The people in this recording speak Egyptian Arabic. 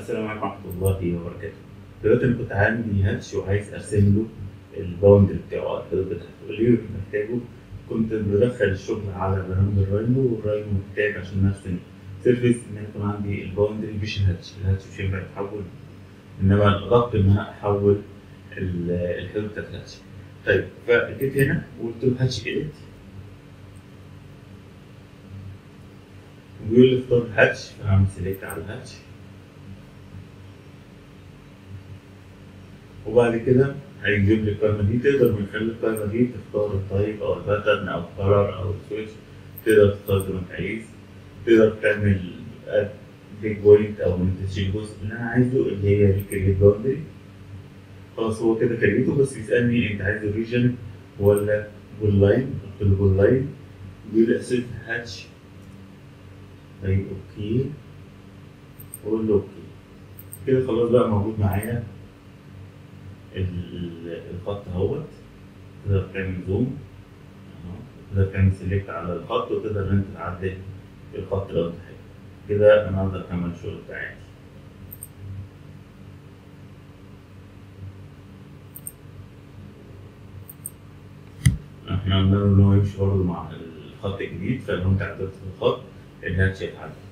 السلام عليكم ورحمة الله وبركاته. دلوقتي أنا كنت عندي هاتش وعايز أرسم له الباوندري بتاعه حضرتك هتقول لي محتاجه كنت بدخل الشغل على برنامج الراينو والراينو محتاج عشان نرسم سيرفيس إن أنا يكون عندي الباوندري مش الهاتش، الهاتش مش هينفع يتحول إنما الأدق إن أنا أحول ال- الحدود بتاعت الهاتش. طيب فجيت هنا وقلت له هاتش إيديت وبيقول لي اختار هاتش فهعمل سيلكت على الهاتش وبعد كده هيجيب لي القائمة دي تقدر من خلال القائمة دي تختار التايب أو الباترن أو الكلر أو السويتش تقدر تختار زي ما أنت عايز تقدر تعمل بيج بوينت أو إن أنت تشيل جزء اللي أنا عايزه اللي هي الكريت باوندري خلاص هو كده كريته بس يسألني أنت عايز الريجن ولا جول لاين قلت له جول لاين بيقول لي أسيت هاتش طيب أوكي أقول له أوكي كده خلاص بقى موجود معايا ال- الخط اهوت تقدر تعمل زوم اهو تقدر تعمل سيلكت على الخط وتقدر ان انت تعدل الخط لو انت حابب كده انا اقدر اكمل الشغل بتاعي احنا قلنا له ان هو يمشي برضه مع الخط الجديد فلو انت عدلت في الخط الهاتش هيتعدل